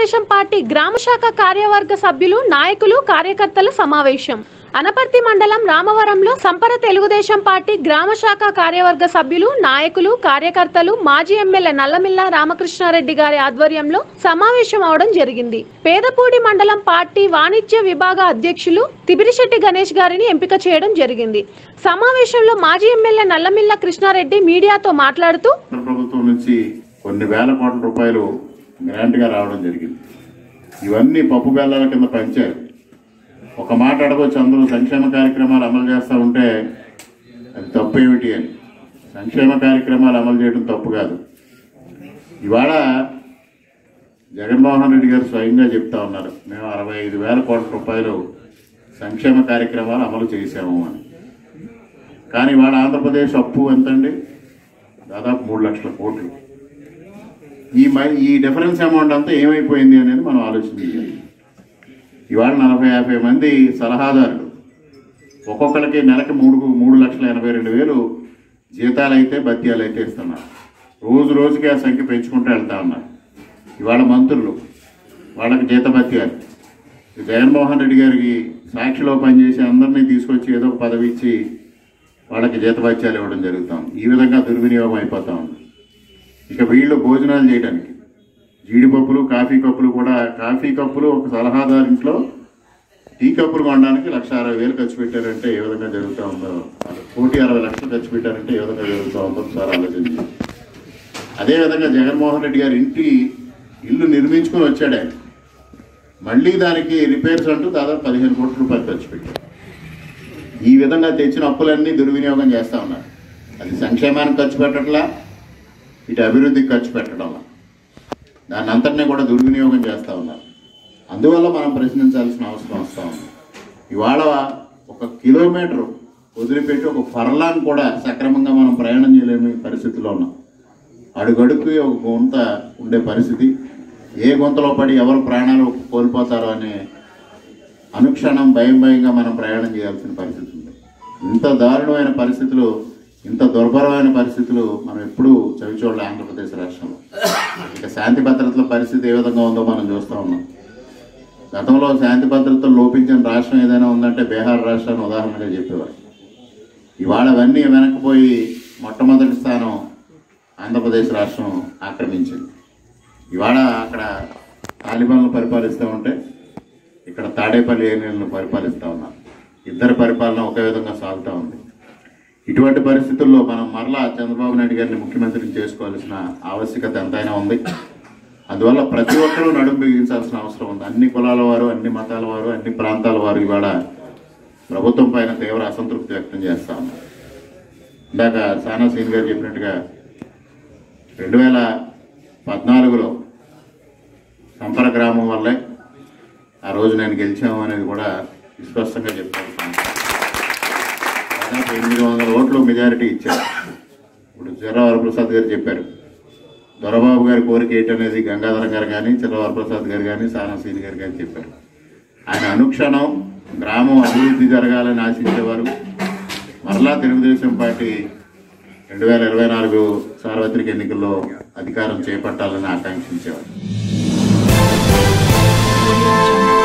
Telugu Desam party గ్రామ శాఖ కార్యవర్గ సభ్యులు నాయకులు కార్యకర్తల సమావేశం అనపర్తి మండలం రామవరంలో సంపర తెలుగుదేశం పార్టీ గ్రామ శాఖ కార్యవర్గ సభ్యులు నాయకులు కార్యకర్తలు మాజీ ఎమ్మెల్యే నల్లమిల్ల రామకృష్ణారెడ్డి గారి ఆధ్వర్యంలో సమావేశం అవడం జరిగింది పేదపూడి మండలం పార్టీ వాణిజ్య విభాగ అధ్యక్షులు తిబిరిశెట్టి గణేష్ గారిని ఎంపిక చేయడం జరిగింది సమావేశంలో మాజీ ఎమ్మెల్యే నల్లమిల్ల కృష్ణారెడ్డి మీడియాతో మాట్లాడుతూ కేంద్ర ప్రభుత్వం నుంచి కొన్ని వేల కోట్ల రూపాయలు గ్రాంట్గా రావడం జరిగింది ఇవన్నీ పప్పు బెల్లాల కింద పంచారు ఒక మాట అడగొచ్చు అందరూ సంక్షేమ కార్యక్రమాలు అమలు చేస్తూ ఉంటే అది తప్పు ఏమిటి అని సంక్షేమ కార్యక్రమాలు అమలు చేయడం తప్పు కాదు ఇవాళ జగన్మోహన్ రెడ్డి గారు స్వయంగా చెప్తా ఉన్నారు మేము అరవై ఐదు వేల కోట్ల రూపాయలు సంక్షేమ కార్యక్రమాలు అమలు చేశాము అని కానీ ఇవాళ ఆంధ్రప్రదేశ్ అప్పు ఎంతండి దాదాపు మూడు లక్షల కోట్లు ఈ మై ఈ డిఫరెన్స్ అమౌంట్ అంతా ఏమైపోయింది అనేది మనం ఆలోచించాలి ఇవాళ నలభై యాభై మంది సలహాదారులు ఒక్కొక్కరికి నెలకి మూడు మూడు లక్షల ఎనభై రెండు వేలు జీతాలు అయితే భత్యాలు అయితే ఇస్తున్నారు రోజు రోజుకి ఆ సంఖ్య పెంచుకుంటూ వెళ్తా ఉన్నారు ఇవాళ మంత్రులు వాళ్ళకి జీత భత్యాలు జగన్మోహన్ రెడ్డి గారికి సాక్షిలో పనిచేసి అందరినీ తీసుకొచ్చి ఏదో ఒక పదవి ఇచ్చి వాళ్ళకి జీతభత్యాలు ఇవ్వడం జరుగుతాం ఈ విధంగా దుర్వినియోగం అయిపోతా ఉంది ఇక వీళ్ళు భోజనాలు చేయడానికి జీడిపప్పులు కాఫీ కప్పులు కూడా కాఫీ కప్పులు ఒక సలహాదారు ఇంట్లో టీ కప్పులు కొనడానికి లక్ష అరవై వేలు ఖర్చు పెట్టారంటే ఏ విధంగా జరుగుతూ ఉందో కోటి అరవై లక్షలు ఖర్చు పెట్టారంటే ఏ విధంగా జరుగుతూ ఉందో సార్ ఆలోచించి అదేవిధంగా జగన్మోహన్ రెడ్డి గారి ఇంటి ఇల్లు నిర్మించుకొని వచ్చాడు ఆయన మళ్ళీ దానికి రిపేర్స్ అంటూ దాదాపు పదిహేను కోట్ల రూపాయలు ఖర్చు పెట్టారు ఈ విధంగా తెచ్చిన అప్పులన్నీ దుర్వినియోగం చేస్తా ఉన్నారు అది సంక్షేమానికి ఖర్చు పెట్టట్లా ఇటు అభివృద్ధికి ఖర్చు పెట్టడంలా దాన్ని అంతటినీ కూడా దుర్వినియోగం చేస్తూ ఉన్నారు అందువల్ల మనం ప్రశ్నించాల్సిన అవసరం వస్తూ ఉంది ఇవాళ ఒక కిలోమీటర్ వదిలిపెట్టి ఒక ఫర్లాంగ్ కూడా సక్రమంగా మనం ప్రయాణం చేయలేని పరిస్థితిలో ఉన్నాం అడుగడుక్కి ఒక గుంత ఉండే పరిస్థితి ఏ గుంతలో పడి ఎవరు ప్రాణాలు కోల్పోతారో అనే అనుక్షణం భయం భయంగా మనం ప్రయాణం చేయాల్సిన పరిస్థితి ఉంది ఇంత దారుణమైన పరిస్థితులు ఇంత దుర్భరమైన పరిస్థితులు మనం ఎప్పుడూ చవిచూడలే ఆంధ్రప్రదేశ్ రాష్ట్రంలో ఇక శాంతి భద్రతల పరిస్థితి ఏ విధంగా ఉందో మనం చూస్తూ ఉన్నాం గతంలో శాంతి భద్రతలు లోపించిన రాష్ట్రం ఏదైనా ఉందంటే బీహార్ రాష్ట్రాన్ని ఉదాహరణగా చెప్పేవారు ఇవాళ అవన్నీ వెనక్కిపోయి మొట్టమొదటి స్థానం ఆంధ్రప్రదేశ్ రాష్ట్రం ఆక్రమించింది ఇవాళ అక్కడ తాలిబాన్లు పరిపాలిస్తూ ఉంటే ఇక్కడ తాడేపల్లి ఏరియాలను పరిపాలిస్తూ ఉన్నారు ఇద్దరు పరిపాలన ఒకే విధంగా సాగుతూ ఉంది ఇటువంటి పరిస్థితుల్లో మనం మరలా చంద్రబాబు నాయుడు గారిని ముఖ్యమంత్రిని చేసుకోవాల్సిన ఆవశ్యకత ఎంతైనా ఉంది అందువల్ల ప్రతి ఒక్కరూ నడుము బిగించాల్సిన అవసరం ఉంది అన్ని కులాల వారు అన్ని మతాల వారు అన్ని ప్రాంతాల వారు ఇవాళ ప్రభుత్వం పైన తీవ్ర అసంతృప్తి వ్యక్తం చేస్తా ఉన్నారు ఇందాక సానా సీన్ గారు చెప్పినట్టుగా రెండు వేల పద్నాలుగులో సంపర గ్రామం వల్లే ఆ రోజు నేను గెలిచాము అనేది కూడా విస్పష్టంగా చెప్పాను దాదాపు ఎనిమిది వందల ఓట్లు మెజారిటీ ఇచ్చారు ఇప్పుడు చిరవర ప్రసాద్ గారు చెప్పారు దొరబాబు గారి కోరిక ఏంటనేది గంగాధర గారు కానీ చిరవర ప్రసాద్ గారు కానీ సానాసీని గారు కానీ చెప్పారు ఆయన అనుక్షణం గ్రామం అభివృద్ధి జరగాలని ఆశించేవారు మరలా తెలుగుదేశం పార్టీ రెండు వేల ఇరవై నాలుగు సార్వత్రిక ఎన్నికల్లో అధికారం చేపట్టాలని ఆకాంక్షించేవారు Audio Jungle.